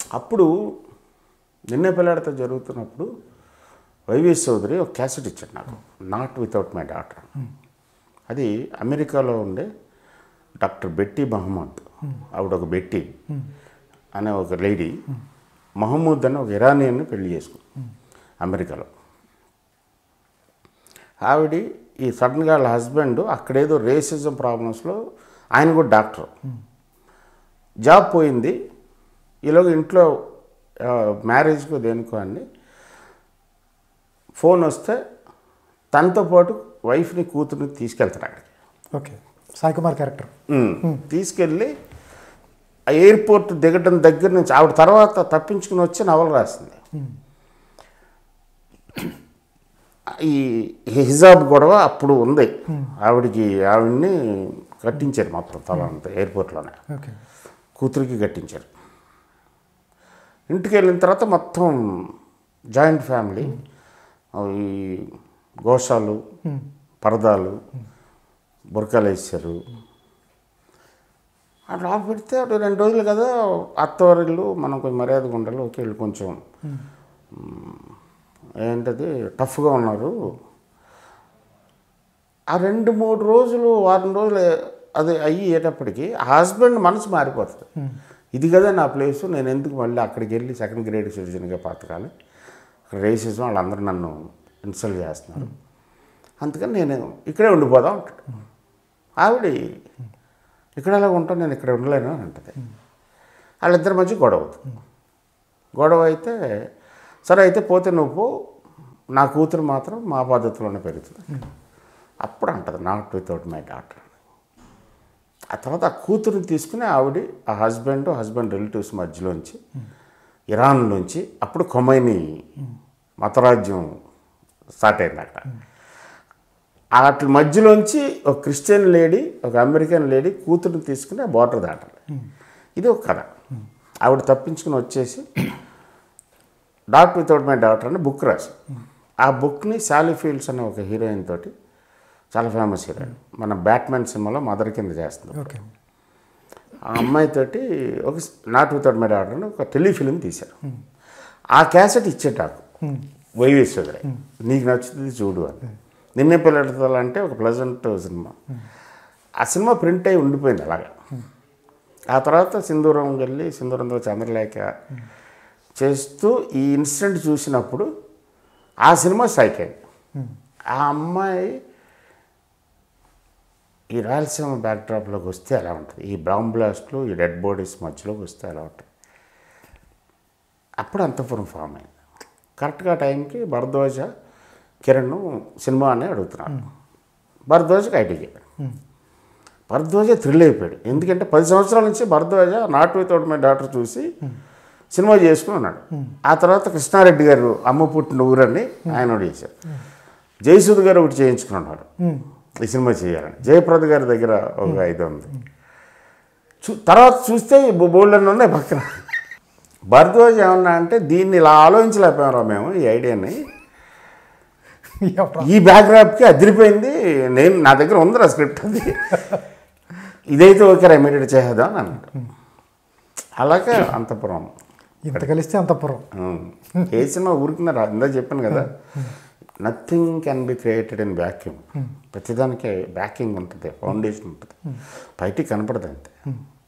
అప్పుడు నిన్నే పిల్లాడితో జరుగుతున్నప్పుడు వైవిఎస్ చౌదరి ఒక క్యాసెట్ ఇచ్చాడు నాకు నాట్ వితౌట్ మై డాటర్ అది అమెరికాలో ఉండే డాక్టర్ బెట్టి మహమ్మద్ ఆవిడ ఒక బెట్టి అనే ఒక లేడీ మహమ్మద్ అని ఒక ఇరానియన్ని పెళ్లి చేసుకుంది అమెరికాలో ఆవిడ ఈ సడన్గా వాళ్ళ హస్బెండ్ అక్కడేదో రేసిజం ప్రాబ్లమ్స్లో ఆయన కూడా డాక్టర్ జాబ్ పోయింది ఈలోగా ఇంట్లో ఆ, మ్యారేజ్కో దేనికో అండి ఫోన్ వస్తే తనతో పాటు వైఫ్ని కూతుర్ని తీసుకెళ్తాడు అక్కడికి okay Sai Kumar character um. తీసుకెళ్ళి ఆ ఎయిర్పోర్ట్ దిగడం దగ్గర నుంచి ఆవిడ తర్వాత తప్పించుకుని వచ్చి నవల రాసింది ఈ హిజాబ్ గొడవ అప్పుడు ఉంది ఆవిడకి ఆవిడ్ని కట్టించారు మొత్తం తల అంతా ఎయిర్పోర్ట్లోనే ఓకే కూతురికి కట్టించారు ఇంటికి వెళ్ళిన తర్వాత మొత్తం జాయింట్ ఫ్యామిలీ ఈ గోషాలు పరదాలు బురకాలు వేసారు అట్లా పెడితే అటు రెండు రోజులు కదా అత్తవారిల్లు మనం కొంచెం మర్యాదగా ఉండాలి ఓకే వీళ్ళు కొంచెం మ్, ఏంటది టఫ్గా ఉన్నారు ఆ రెండు మూడు రోజులు వారం రోజులు అది అయ్యేటప్పటికి ఆ హస్బెండ్ మనసు మారిపోతుంది ఇది కదా నా ప్లేసు నేను ఎందుకు మళ్ళీ అక్కడికి వెళ్ళి సెకండ్ గ్రేడ్ సిటిజన్గా బతకాలి అక్కడ రేసిజం వాళ్ళందరూ నన్ను ఇన్సల్ట్ చేస్తున్నారు అందుకని నేను ఇక్కడే ఉండిపోదాం అంటాడు ఆవిడ ఇక్కడ ఎలా ఉంటాను నేను ఇక్కడ ఉండలేను అని అంటది వాళ్ళిద్దరి మధ్య గొడవ అవుతుంది గొడవ అయితే సరే అయితే పోతే నువ్వు పో నా కూతురు మాత్రం మా పద్ధతిలోనే పెరుగుతుంది అప్పుడు అంటది నాట్ వితౌట్ మై డాటర్ ఆ తర్వాత ఆ కూతురుని తీసుకుని ఆవిడ ఆ హస్బెండ్ హస్బెండ్ రిలేటివ్స్ మధ్యలోంచి ఇరాన్ నుంచి అప్పుడు కొమైని మతరాజ్యం స్టార్ట్ అయింది అక్కడ వాటి మధ్యలోంచి ఒక క్రిస్టియన్ లేడీ ఒక అమెరికన్ లేడీ కూతురుని తీసుకుని బార్డర్ దాటాలి ఇది ఒక కథ ఆవిడ తప్పించుకుని వచ్చేసి డాట్ వితౌట్ మై డాటర్ అని బుక్ రాసి ఆ బుక్ని శాలీ ఫీల్డ్స్ అనే ఒక హీరోయిన్ తోటి చాలా ఫేమస్ హీరోయిన్ మన బ్యాట్మెన్ సినిమాలో మదర్ కింద చేస్తుంది ఓకే ఆ అమ్మాయితోటి ఒక నాట్ వితౌట్ మై డాటర్ అని ఒక టెలిఫిలిం తీశారు ఆ క్యాసెట్ ఇచ్చే నాకు వైవేశ్వరి నీకు నచ్చుతుంది చూడు అని నిన్నే పిల్లలంటే ఒక ప్లజెంట్ సినిమా ఆ సినిమా ప్రింట్ అయి ఉండిపోయింది అలాగా ఆ తర్వాత సింధూరం వెళ్ళి సింధూరంతో చంద్రలేఖ చేస్తూ ఈ ఇన్సిడెంట్ చూసినప్పుడు ఆ సినిమా స్ట్రైక్ అయింది ఆ అమ్మాయి ఈ రాయలసీమ బ్యాక్డ్రాప్లోకి వస్తే ఎలా ఉంటుంది ఈ బ్రౌన్ బ్లాస్ట్లు ఈ డెడ్ బాడీస్ మధ్యలోకి వస్తే ఎలా ఉంటుంది అప్పుడు అంతపురం ఫామ్ అయింది కరెక్ట్గా టైంకి భరద్వాజ కిరణ్ సినిమా అని అడుగుతున్నాడు భరద్వాజకి ఐటీ చెప్పాడు భరద్వాజ థ్రిల్ అయిపోయాడు ఎందుకంటే పది సంవత్సరాల నుంచి Bharadwaj not without my daughter చూసి సినిమా చేసుకుని ఉన్నాడు ఆ తర్వాత కృష్ణారెడ్డి గారు అమ్మ పుట్టిన ఊరని ఆయన ఒకటి చేశారు జయసూద్ గారు ఒకటి చేయించుకున్నాడు ఈ సినిమా చేయాలని జయప్రద గారి దగ్గర ఒక ఐదు ఉంది చూ తర్వాత చూస్తే బోల్డ్ అని ఉన్నాయి పక్కన భరద్వాజ్ ఏమన్నా అంటే దీన్ని ఇలా ఆలోచించలేకపోయారా మేము ఈ ఐడియాని ఈ బ్యాక్గ్రాప్కి అదిరిపోయింది నేను నా దగ్గర ఉందిరా స్క్రిప్ట్ అది ఇదైతే ఓకే ఇమీడియట్ చేసేద్దాం అని అన్నాడు అలాగే అంతపురం ఇంత కలిస్తే అంతపురం ఉమ్. ఏ సినిమా ఊరుకున్నారు ఇందా చెప్పాను కదా nothing can be created in vacuum ప్రతిదానికి బ్యాకింగ్ ఉంటుంది ఫౌండేషన్ ఉంటుంది బయటికి కనపడదు అంతే